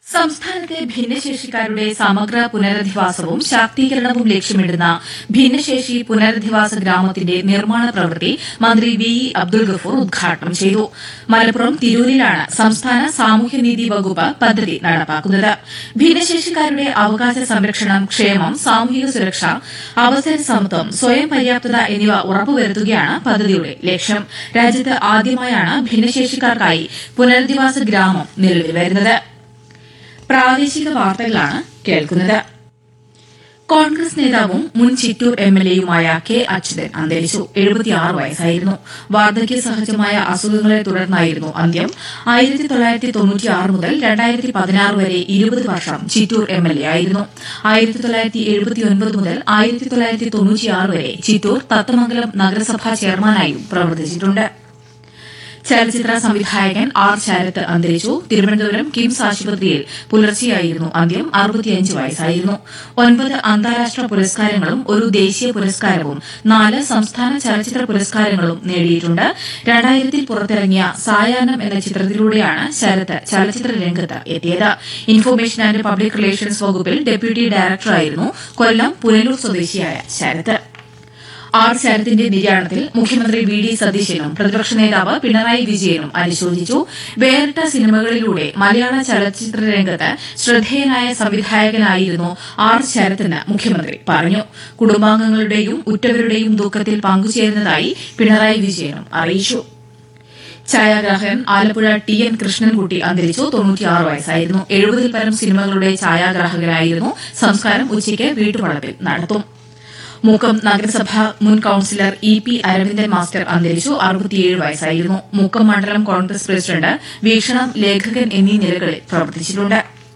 സംസ്ഥാനത്തെ ഭിന്നശേഷിക്കാരുടെ സമഗ്ര പുനരധിവാസവും ശാക്തീകരണവും ലക്ഷ്യമിടുന്ന ഭിന്നശേഷി പുനരധിവാസ ഗ്രാമത്തിന്റെ നിർമ്മാണ പ്രവൃത്തി മന്ത്രി വി ഇ അബ്ദുൾ ഗഫൂർ ഉദ്ഘാടനം ചെയ്തു മലപ്പുറം തിരൂരിലാണ് സംസ്ഥാന സാമൂഹ്യനീതി വകുപ്പ് പദ്ധതി നടപ്പാക്കുന്നത് ഭിന്നശേഷിക്കാരുടെ അവകാശ സംരക്ഷണം ക്ഷേമം സാമൂഹിക സുരക്ഷ അവസര സമത്വം സ്വയം പര്യാപ്തത എന്നിവ ഉറപ്പുവരുത്തുകയാണ് പദ്ധതിയുടെ ലക്ഷ്യം രാജ്യത്ത് ആദ്യമായാണ് ഭിന്നശേഷിക്കാർക്കായി പുനരധിവാസ ഗ്രാമം നിലവിൽ വരുന്നത് പ്രാദേശിക വാർത്തകളാണ് കേൾക്കുന്നത് കോൺഗ്രസ് നേതാവും മുൻ ചിറ്റൂർ എം എൽ എയുമായ കെ അച്യുതൻ അന്തരിച്ചു എഴുപത്തിയാറ് വയസ്സായിരുന്നു വാർദ്ധക്യ സഹജമായ അസുഖങ്ങളെ തുടർന്നായിരുന്നു അന്ത്യം ആയിരത്തി തൊള്ളായിരത്തി തൊണ്ണൂറ്റിയാറ് മുതൽ രണ്ടായിരത്തി പതിനാറ് വരെ ഇരുപത് വർഷം ചിറ്റൂർ എം എൽ എ ആയിരുന്നു ആയിരത്തി തൊള്ളായിരത്തി എഴുപത്തിയൊൻപത് മുതൽ ആയിരത്തി തൊള്ളായിരത്തി തൊണ്ണൂറ്റിയാറ് വരെ ചിറ്റൂർ തത്തമംഗലം നഗരസഭാ ചെയർമാനായും പ്രവർത്തിച്ചിട്ടുണ്ട് ചലച്ചിത്ര സംവിധായകൻ ആർ ശരത്ത് അന്തരിച്ചു തിരുവനന്തപുരം കിംസ് ആശുപത്രിയിൽ പുലർച്ചെയായിരുന്നു അന്ത്യം അറുപത്തിയഞ്ച് വയസ്സായിരുന്നു ഒൻപത് അന്താരാഷ്ട്ര പുരസ്കാരങ്ങളും ഒരു ദേശീയ പുരസ്കാരവും നാല് സംസ്ഥാന ചലച്ചിത്ര പുരസ്കാരങ്ങളും നേടിയിട്ടുണ്ട് രണ്ടായിരത്തിൽ പുറത്തിറങ്ങിയ സായാഹ്നം എന്ന ചിത്രത്തിലൂടെയാണ് ശരത്ത് ചലച്ചിത്ര രംഗത്ത് എത്തിയത് ഇൻഫർമേഷൻ ആന്റ് പബ്ലിക് റിലേഷൻസ് വകുപ്പിൽ ഡെപ്യൂട്ടി ഡയറക്ടറായിരുന്നു കൊല്ലം പുനലൂർ സ്വദേശിയായ ശരത്ത് ആർ ശരത്തിന്റെ നിര്യാണത്തിൽ മുഖ്യമന്ത്രി വി ഡി സതീശനും പ്രതിപക്ഷ നേതാവ് പിണറായി വിജയനും അനുശോചിച്ചു വേറിട്ട സിനിമകളിലൂടെ മലയാള ചലച്ചിത്ര രംഗത്ത് ശ്രദ്ധേയനായ സംവിധായകനായിരുന്നു ആർ ശരത്തെന്ന് മുഖ്യമന്ത്രി പറഞ്ഞു കുടുംബാംഗങ്ങളുടെയും ഉറ്റവരുടെയും ദുഃഖത്തിൽ പങ്കുചേരുന്നതായി പിണറായി വിജയനും അറിയിച്ചു ഛായാഗ്രാഹകൻ ആലപ്പുഴ ടി എൻ കൃഷ്ണൻകുട്ടി അന്തരിച്ചു തൊണ്ണൂറ്റിയാറ് വയസ്സായിരുന്നു എഴുപതിൽ പരം സിനിമകളുടെ ഛായാഗ്രാഹകനായിരുന്നു സംസ്കാരം ഉച്ചയ്ക്ക് വീട്ടുവളപ്പിൽ നടത്തും മൂക്കം നഗരസഭ മുൻ councillor E P Aravindan master അന്തരിച്ചു അറുപത്തിയേഴ് വയസ്സായിരുന്നു മൂക്കം മണ്ഡലം കോൺഗ്രസ് പ്രസിഡന്റ് വീക്ഷണം ലേഖകൻ എന്നീ നിലകളിൽ പ്രവർത്തിച്ചിട്ടുണ്ട്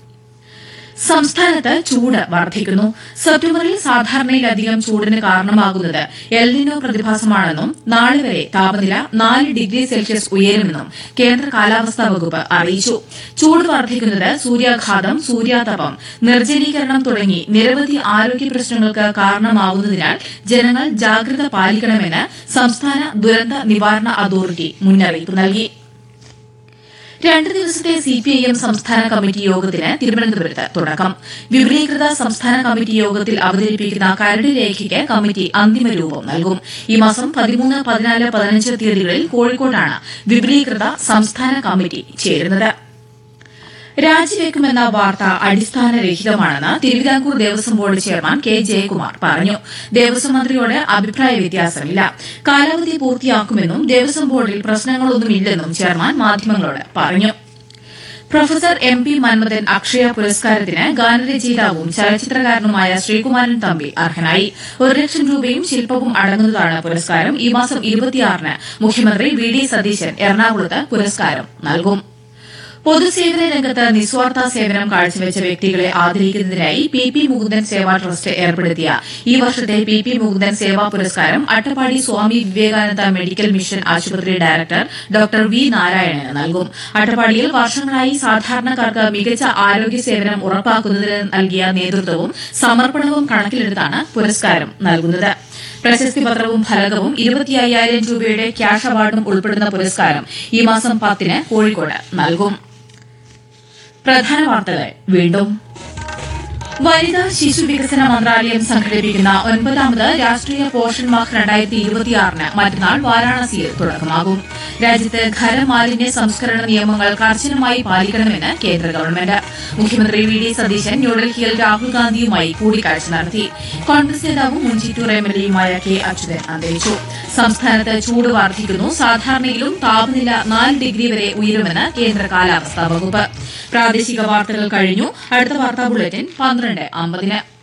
സംസ്ഥാനത്ത് ചൂട് വർദ്ധിക്കുന്നു സെപ്റ്റംബറിൽ സാധാരണയിലധികം ചൂടിന് കാരണമാകുന്നത് എൽനിനോ പ്രതിഭാസമാണെന്നും നാളെ വരെ താപനില നാല് ഡിഗ്രി സെൽഷ്യസ് ഉയരുമെന്നും കേന്ദ്ര കാലാവസ്ഥാ വകുപ്പ് അറിയിച്ചു ചൂട് വർദ്ധിക്കുന്നത് സൂര്യാഘാതം സൂര്യാതപം നിർജ്ജലീകരണം തുടങ്ങി നിരവധി ആരോഗ്യ പ്രശ്നങ്ങൾക്ക് കാരണമാവുന്നതിനാൽ ജനങ്ങൾ ജാഗ്രത പാലിക്കണമെന്ന് സംസ്ഥാന ദുരന്ത നിവാരണ അതോറിറ്റി മുന്നറിയിപ്പ് നൽകി രണ്ട് ദിവസത്തെ സിപിഐഎം സംസ്ഥാന കമ്മിറ്റി യോഗത്തിന് തിരുവനന്തപുരത്ത് തുടക്കം വിപുലീകൃത സംസ്ഥാന കമ്മിറ്റി യോഗത്തിൽ അവതരിപ്പിക്കുന്ന കരട് രേഖയ്ക്ക് കമ്മിറ്റി അന്തിമ രൂപം നൽകും ഈ മാസം പതിമൂന്ന് പതിനാല് പതിനഞ്ച് തീയതികളിൽ കോഴിക്കോട്ടാണ് വിപുലീകൃത സംസ്ഥാന കമ്മിറ്റി ചേരുന്നത് രാജിവെക്കുമെന്ന വാർത്ത അടിസ്ഥാനരഹിതമാണെന്ന് Thiruvithamkoor Devaswom board chairman K Jayakumar പറഞ്ഞു ദേവസ്വം മന്ത്രിയോട് അഭിപ്രായ വ്യത്യാസമില്ല കാലാവധി പൂർത്തിയാക്കുമെന്നും ദേവസ്വം ബോർഡിൽ പ്രശ്നങ്ങളൊന്നുമില്ലെന്നും ചെയർമാൻ മാധ്യമങ്ങളോട് പറഞ്ഞു professor M P Manmadhan Akshaya പുരസ്കാരത്തിന് ഗാനരചയിതാവും ചലച്ചിത്രകാരനുമായ ശ്രീകുമാരൻ തമ്പി അർഹനായി ഒരു ലക്ഷം രൂപയും ശില്പവും അടങ്ങുന്നതാണ് പുരസ്കാരം ഈ മാസം ഇരുപത്തിയാറിന് മുഖ്യമന്ത്രി വി ഡി സതീശൻ എറണാകുളത്ത് പുരസ്കാരം നൽകും പൊതുസേവന രംഗത്ത് നിസ്വാർത്ഥ സേവനം കാഴ്ചവെച്ച വ്യക്തികളെ ആദരിക്കുന്നതിനായി P P Mukundan Seva trust ഏർപ്പെടുത്തിയ ഈ വർഷത്തെ പി പി മുകുന്ദൻ സേവാ പുരസ്കാരം അട്ടപ്പാടി സ്വാമി വിവേകാനന്ദ മെഡിക്കൽ മിഷൻ ആശുപത്രി ഡയറക്ടർ ഡോക്ടർ വി നാരായണന് നൽകും അട്ടപ്പാടിയിൽ വർഷങ്ങളായി സാധാരണക്കാർക്ക് മികച്ച ആരോഗ്യ സേവനം ഉറപ്പാക്കുന്നതിന് നൽകിയ നേതൃത്വവും സമർപ്പണവും കണക്കിലെടുത്താണ് പുരസ്കാരം നൽകുന്നത് പ്രശസ്തി പത്രവും ഫലകവും ഇരുപത്തി അയ്യായിരം രൂപയുടെ ക്യാഷ് അവാർഡും ഉൾപ്പെടുന്ന പുരസ്കാരം ഈ മാസം പത്തിന് കോഴിക്കോട് നൽകും പ്രധാന വാർത്തകൾ വീണ്ടും വനിതാ ശിശു വികസന മന്ത്രാലയം സംഘടിപ്പിക്കുന്ന ഒൻപതാമത് രാഷ്ട്രീയ പോഷൺ മാഹ് രണ്ടായിരത്തി ഇരുപത്തിയാറിന് മറ്റന്നാൾ വാരാണസിയിൽ തുടക്കമാകും രാജ്യത്ത് ഖരമാലിന്യ സംസ്കരണ നിയമങ്ങൾ കർശനമായി പാലിക്കണമെന്ന് കേന്ദ്ര ഗവൺമെന്റ് മുഖ്യമന്ത്രി വി ഡി സതീശൻ ന്യൂഡൽഹിയിൽ രാഹുൽ ഗാന്ധിയുമായി കൂടിക്കാഴ്ച നടത്തി കോൺഗ്രസ് നേതാവും മുൻ ചിറ്റൂർ എം എൽ എയുമായ കെ അച്യുതൻ അന്തരിച്ചു സംസ്ഥാനത്ത് ചൂട് വർദ്ധിക്കുന്നു സാധാരണയിലും താപനില നാല് ഡിഗ്രി വരെ ഉയരുമെന്ന് കേന്ദ്ര കാലാവസ്ഥാ വകുപ്പ് പ്രാദേശിക വാർത്തകൾ കഴിഞ്ഞു അടുത്ത വാർത്താ ബുള്ളറ്റിൻ പന്ത്രണ്ട് അമ്പതിന്